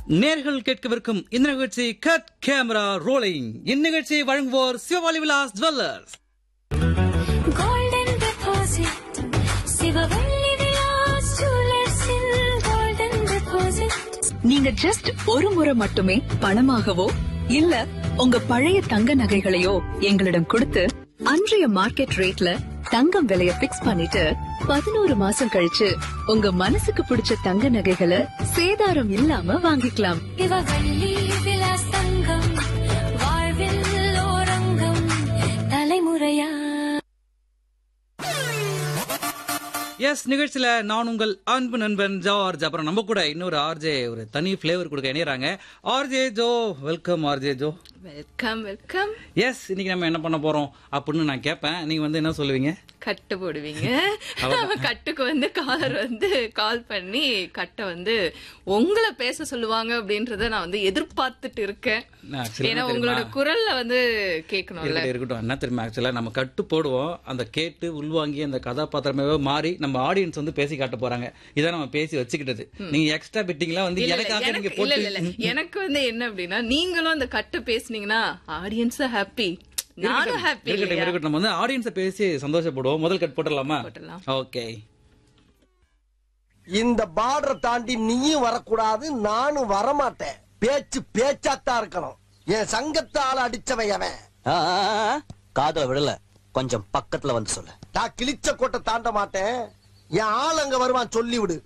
நேர்கள் கேட்கவிருக்கும் இந்த நிகழ்ச்சி கட் கேமரா ரோலிங் இந்நிகழ்ச்சியை வழங்குவோர் Sivabali Vilas jewellers golden deposit Sivavalli Vilas ஜுவல்லர்ஸில் golden deposit நீங்க ஜஸ்ட் ஒரு முறை மட்டுமே பணமாகவோ இல்ல உங்க பழைய தங்க நகைகளையோ எங்களிடம் கொடுத்து அன்றைய மார்க்கெட் ரேட்ல தங்கம் விலைய பிக்ஸ் பண்ணிட்டு பதினோரு மாசம் கழிச்சு உங்க மனசுக்கு பிடிச்ச தங்க நகைகளை சேதாரம் இல்லாம வாங்கிக்கலாம் சிவவள்ளி விலாஸ் தங்கம் வாழ்வில் ஓரங்கம் தலைமுறையா எஸ் நிகழ்ச்சியில நான் உங்கள் அன்பு நண்பன் ஜார்ஜ் அப்புறம் நம்ம கூட இன்னொரு ஆர்ஜே ஒரு தனி ஃபிளேவர் கொடுக்க இணையறாங்க RJ Jo welcome RJ Jo welcome welcome yes இன்னைக்கு நம்ம என்ன பண்ண போறோம் அப்படின்னு நான் கேட்பேன் நீங்க வந்து என்ன சொல்லுவீங்க கட்டு போடுவீங்க கட்டுக்கு வந்து காலர் வந்து கால் பண்ணி கட்டை வந்து உங்களை பேச சொல்லுவாங்க அப்படின்றத நான் வந்து எதிர்பார்த்துட்டு இருக்கேன் Actually ஏன்னா என்ன உங்களோட தெரியுமா? குரல்ல வந்து கேட்கணும்ல இருக்கட்டும் இருக்கட்டும் என்ன தெரியுமா ஆக்சுவலா நம்ம கட்டு போடுவோம் அந்த கேட்டு உள்வாங்கி அந்த கதாபாத்திரமே மாறி நம்ம ஆடியன்ஸ் வந்து பேசி காட்ட போறாங்க இதான் நம்ம பேசி வச்சுக்கிட்டது நீங்க எக்ஸ்ட்ரா பிட்டிங்லாம் வந்து இல்ல, இல்ல, எனக்காக நீங்க எனக்கு- இல்ல, இல்ல, இல்ல. போட்டு எனக்கு வந்து என்ன அப்படின்னா நீங்களும் அந்த கட்டு பேசுனீங்கன்னா ஆடியன்ஸும் ஹாப்பி நானும் ஹாப்பி இருக்கட்டும் இருக்கட்டும் நம்ம வந்து ஆடியன்ஸை பேசி சந்தோஷப்படுவோம் முதல் கட் போட்டுடலாமா போட்டுடலாம். ஓகே இந்த பார்டரை தாண்டி நீயும் வரக்கூடாது நானும் வரமாட்டேன் பேச்சு பேச்சாத்தான் இருக்கணும் என் சங்கத்தால அடிச்சவன் அவன் ஆ, ஆ, ஆ, காதுல விடல கொஞ்சம் பக்கத்துல வந்து சொல்லு நான் கிழிச்ச கோட்டை தாண்ட மாட்டேன் என் ஆள் அங்க வருவான் சொல்லி விடு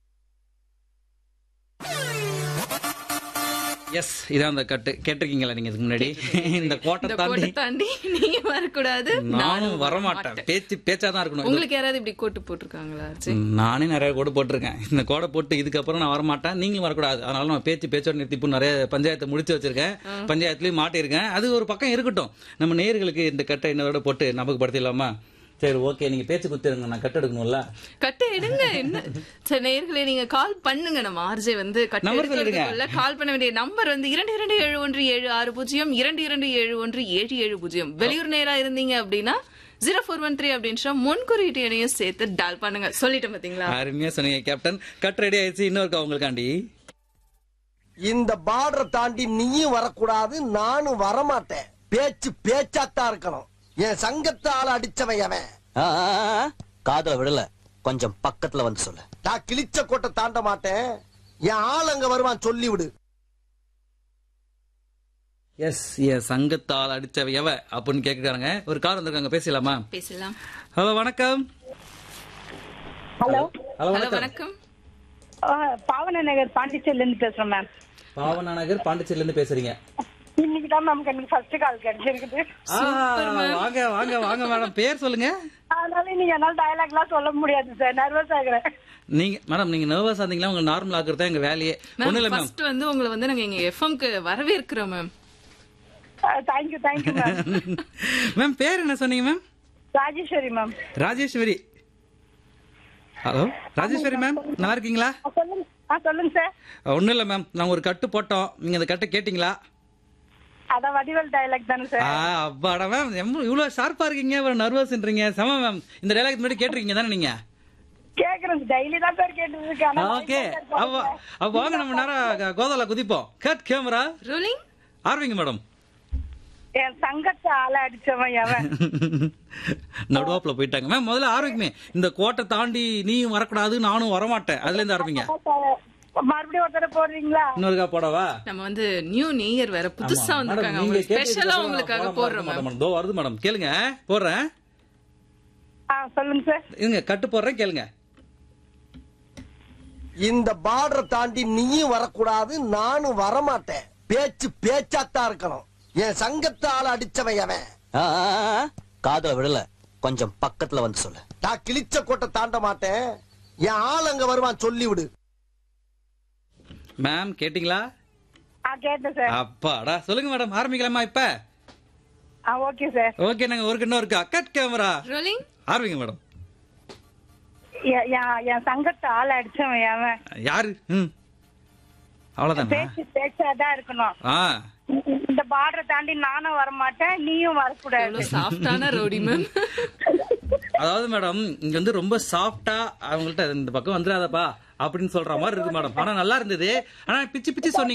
எஸ் இதான் அந்த கட்டு கேட்டிருக்கீங்களா நீங்க இதுக்கு முன்னாடி இந்த கோட்டை இந்த தாண்டி கோட்டை தாண்டி நீங்க வரக்கூடாது நானும் வரமாட்டேன் பேச்சு பேச்சா தான் இருக்கணும் இது- உங்களுக்கு யாராவது இப்படி கோட்டு போட்டிருக்காங்களா சரி. நானே நிறைய கோடு போட்டிருக்கேன் இந்த கோடை போட்டு இதுக்கப்புறம் நான் வரமாட்டேன் நீங்களும் வரக்கூடாது அதனால நான் பேச்சு பேச்சோட நிறுத்தி இப்போ நிறைய பஞ்சாயத்தை முடிச்சு வச்சிருக்கேன் பஞ்சாயத்துலயும் மாட்டியிருக்கேன் அது ஒரு பக்கம் இருக்கட்டும் நம்ம நேயர்களுக்கு இந்த கட்டை இன்னதோட போட்டு நமக்கு படுத்திடலாமா சரி ஓகே நீங்க பேச்சு குத்துருங்க நான் கட்டு எடுக்கணும்ல கட்டு எடுங்க என்ன சரி நேயர்களே நீங்க கால் பண்ணுங்க நம்ம ஆர்ஜே வந்து கட்டு Number சொல்லிடுங்க. எடுக்கிறதுக்குள்ள கால் பண்ண வேண்டிய நம்பர் வந்து இரண்டு இரண்டு ஏழு ஒன்று ஏழு ஆறு பூஜ்ஜியம் இரண்டு இரண்டு ஏழு ஒன்று ஏழு ஏழு பூஜ்ஜியம் வெளியூர் நேரா இருந்தீங்க அப்படின்னா ஜீரோ ஃபோர் ஒன் த்ரீ அப்படின்ற முன்குறியீட்டு எண்ணையும் சேர்த்து டால் பண்ணுங்க சொல்லிட்டேன் பாத்தீங்களா அருமையா சொன்னீங்க கேப்டன் கட் ரெடி ஆயிடுச்சு இன்னொருக்கா உங்களுக்காண்டி இந்த பார்டரை தாண்டி நீயும் வரக்கூடாது நானும் வரமாட்டேன் பேச்சு பேச்சாத்தான் இருக்கணும் என் சங்கத்தால அடிச்சவன் அவன் ஆ, ஆ, ஆ, காதுல விடல கொஞ்சம் பக்கத்துல வந்து சொல்லு நான் கிழிச்ச கோட்டை தாண்ட மாட்டேன் என் ஆள் அங்க வருவான் சொல்லி விடு எஸ் எஸ் சங்கத்தால் அடிச்சவ எவ அப்படின்னு கேக்குறாங்க ஒரு கார் வந்திருக்காங்க பேசலாமா பேசலாம் ஹலோ வணக்கம் ஹலோ ஹலோ ஹலோ வணக்கம் வணக்கம் பாவன நகர் பாண்டிச்சேரில இருந்து பேசுறோம் மேம் பாவனா நகர் பாண்டிச்சேரில இருந்து பேசுறீங்க இன்னைக்கு தான் மேம் எனக்கு ஃபர்ஸ்ட் கால் கிடைச்சிருக்குது ஆ, வாங்க வாங்க வாங்க மேடம் பேர் சொல்லுங்க அதனால இன்னைக்கு என்னால டயலாக்லாம் சொல்ல முடியாது சார் நர்வஸ் ஆகுறேன் நீங்க மேடம் நீங்க நர்வஸ் ஆந்தீங்களா உங்க நார்மல் ஆக்குறது தான் எங்க வேலையே ஒண்ணு இல்ல மேம் மேம் ஃபர்ஸ்ட் வந்து உங்களை வந்து நாங்க எங்க எஃப்எம்க்கு வரவேற்கிறோம் ma'am thank you thank you ma'am ma'am பேர் என்ன சொன்னீங்க ma'am Rajeswari ma'am Rajeswari hello Rajeswari ma'am நல்லா இருக்கீங்களா சொல்லுங்க ஆ சொல்லுங்க சார் ஒண்ணும் இல்ல மேம் நாங்க ஒரு கட்டு போட்டோம் நீங்க அந்த கட்டை கேட்டீங்களா அதான் வடிவல் டயலாக் தானே சார் ஆ அப்பாடா மேம் இவ்வளவு ஷார்ப்பா இருக்கீங்க ஒரு நர்வஸ்ன்றீங்க செம மேம் இந்த டைலாக் முன்னாடி கேட்டிருக்கீங்க தானே நீங்க கேக்குறேன் டெய்லி தான் சார் கேட்டு இருக்கேன் ஓகே அப்ப அப்ப வாங்க நம்ம நேரம் கோதால குதிப்போம் கட் கேமரா ரோலிங் ஆரம்பிங்க மேடம் என் சங்கத்தை ஆள அடிச்சவன் எவன் நடுவாப்புல போயிட்டாங்க மேம் முதல்ல ஆரம்பிக்குமே இந்த கோட்டை தாண்டி நீயும் வரக்கூடாது நானும் வரமாட்டேன் அதுல இருந்து ஆரம்பிங்க மறுபடியும் ஒருத்தர போடுறீங்களா இன்னொருக்கா போடவா நம்ம வந்து நியூ நேயர் வேற புதுசா ஆமா. வந்திருக்காங்க மேடம், நீங்க அவங்க கேட்டதுக்கு ஸ்பெஷலா அப்புறம் உங்களுக்காக போட போடுறோம் மாட்டேன் மேம் மேடம். தோ வருது மேடம் கேளுங்க போடுறேன் ஆ சொல்லுங்க சார் இருங்க கட்டு போடுறேன் கேளுங்க இந்த பார்டரை தாண்டி நீயும் வரக்கூடாது நானும் வரமாட்டேன் பேச்சு பேச்சாத்தான் இருக்கணும் என் சங்கத்தால அடிச்சவன் அவன் ஆ, ஆ, ஆ, காதுல விடல கொஞ்சம் பக்கத்துல வந்து சொல்லு நான் கிழிச்ச கோட்டை தாண்ட மாட்டேன் என் ஆள் அங்க வருவான் சொல்லி விடு மேம் கேட்டிங்களா ஆ கேட்டேன் சார் அப்பாடா சொல்லுங்க மேடம் ஆரம்பிக்கலாமா இப்ப ஆ ஓகே சார் ஓகே நாங்க ஒரு இன்னும் இருக்கா கட் கேமரா ரோலிங் ஆரம்பிங்க மேடம் என் என்- என் சங்கத்தை ஆள அடிச்சவன் எவன் யாரு ம் அவ்வளவுதானா பேச்சு பேச்சாதான் இருக்கணும் ஆ இந்த பார்டரை தாண்டி நானும் வரமாட்டேன் நீயும் வரக்கூடாது எவ்வளவு சாஃப்டான ரோடி மேம் அதாவது மேடம் இங்க வந்து ரொம்ப சாஃப்டா அவங்கள்ட்ட இந்த பக்கம் வந்துடாதப்பா அப்படின்னு சொல்ற மாதிரி இருக்கு மேடம் ஆனா நல்லா இருந்தது ஆனா பிச்சு பிச்சு சொன்னீங்க